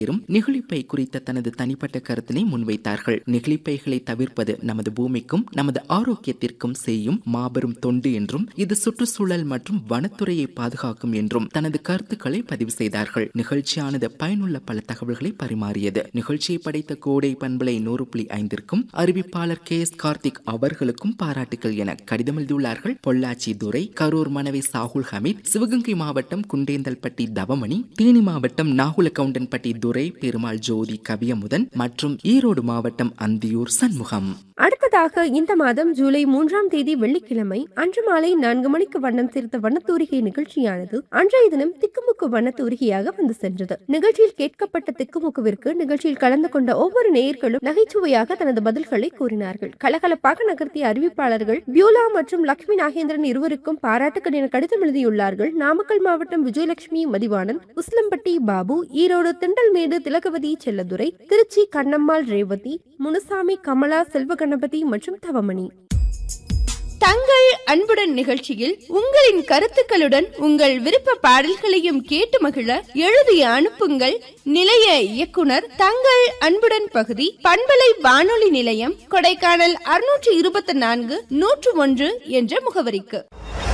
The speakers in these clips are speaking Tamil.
பேரும் நெகிழிப்பை குறித்த தனது தனிப்பட்ட கருத்தினை முன்வைத்தார்கள் நெகிழிப்பைகளை தவிர்ப்பது நமது பூமிக்கும் நமது ஆரோக்கியத்திற்கும் செய்யும் மாபெரும் தொண்டு என்றும் இது சுற்றுச்சூழல் மற்றும் வனத்துறையை பாதுகாக்கும் என்றும் தனது கருத்துக்களை பதிவு செய்தார்கள் நிகழ்ச்சியானது பயனுள்ள பல தகவல்களை பரிமாறியது நிகழ்ச்சியை படைத்த கோடை பண்பலை நூறு புள்ளி ஐந்திற்கும் அறிவிப்பாளர் கே எஸ் கார்த்திக் அவர்களுக்கும் பாராட்டுகள் என கடிதம் எழுதியுள்ளார்கள் பொள்ளாச்சி துரை கரூர் மனைவி சாகுல் ஹமீத் சிவகங்கை மாவட்டம் குண்டேந்தல்பட்டி தவமணி தேனி மாவட்டம் நாகுலகவுண்டன்பட்டி துரை பெருமாள் ஜோதி கவியமுதன் மற்றும் ஈரோடு மாவட்டம் அந்தியூர் சண்முகம் அடுத்ததாக இந்த மாதம் ஜூலை மூன்றாம் தேதி வெள்ளிக்கிழமை அன்று மாலை நான்கு மணிக்கு வண்ணம் சேர்த்த வண்ணத்தூரிகை நிகழ்ச்சியானது அன்றைய தினம் திக்குமுக்கு வண்ணத்தூரிகையாக வந்து சென்றது நிகழ்ச்சியில் கேட்கப்பட்ட திக்குமுக்குவிற்கு நிகழ்ச்சியில் கலந்து கொண்ட ஒவ்வொரு நேயர்களும் நகைச்சுவையாக தனது பதில்களை கூறினார்கள் கலகலப்பாக நகர்த்திய அறிவிப்பாளர்கள் பியூலா மற்றும் லட்சுமி நாகேந்திரன் இருவருக்கும் பாராட்டுக்கள் என கடிதம் எழுதியுள்ளார்கள் நாமக்கல் மாவட்டம் விஜயலட்சுமி மதிவாணன் உஸ்லம்பட்டி பாபு ஈரோடு திண்டல்மேடு திலகவதி செல்லதுரை திருச்சி கண்ணம்மாள் ரேவதி முனுசாமி கமலா செல்வ கணபதி மற்றும் தவமணி தங்கள் அன்புடன் நிகழ்ச்சியில் உங்களின் கருத்துக்களுடன் உங்கள் விருப்ப பாடல்களையும் கேட்டு மகிழ எழுதி அனுப்புங்கள் நிலைய இயக்குனர் தங்கள் அன்புடன் பகுதி பண்பலை வானொலி நிலையம் கொடைக்கானல் அறுநூற்று இருபத்தி நான்கு நூற்று ஒன்று என்ற முகவரிக்கு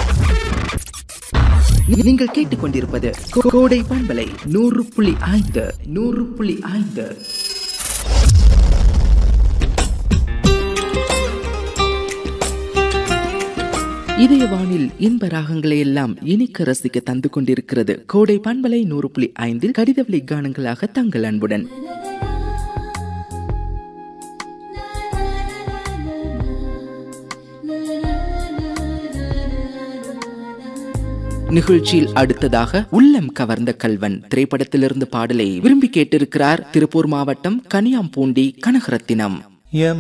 நீங்கள் கேட்டுக்கொண்டிருப்பது கோ- கோடை பண்பலை நூறு புள்ளி ஐந்து நூறு புள்ளி ஐந்து இதய வானில் இன்ப ராகங்களை எல்லாம் இனிக்க ரசிக்க தந்து கொண்டிருக்கிறது கோடை பண்பலை நூறு புள்ளி ஐந்தில் கடிதவழி கானங்களாக தங்கள் அன்புடன் நிகழ்ச்சியில் அடுத்ததாக உள்ளம் கவர்ந்த கல்வன் திரைப்படத்திலிருந்து பாடலை விரும்பி கேட்டிருக்கிறார் திருப்பூர் மாவட்டம் கனியாம்பூண்டி கனகரத்தினம் எம்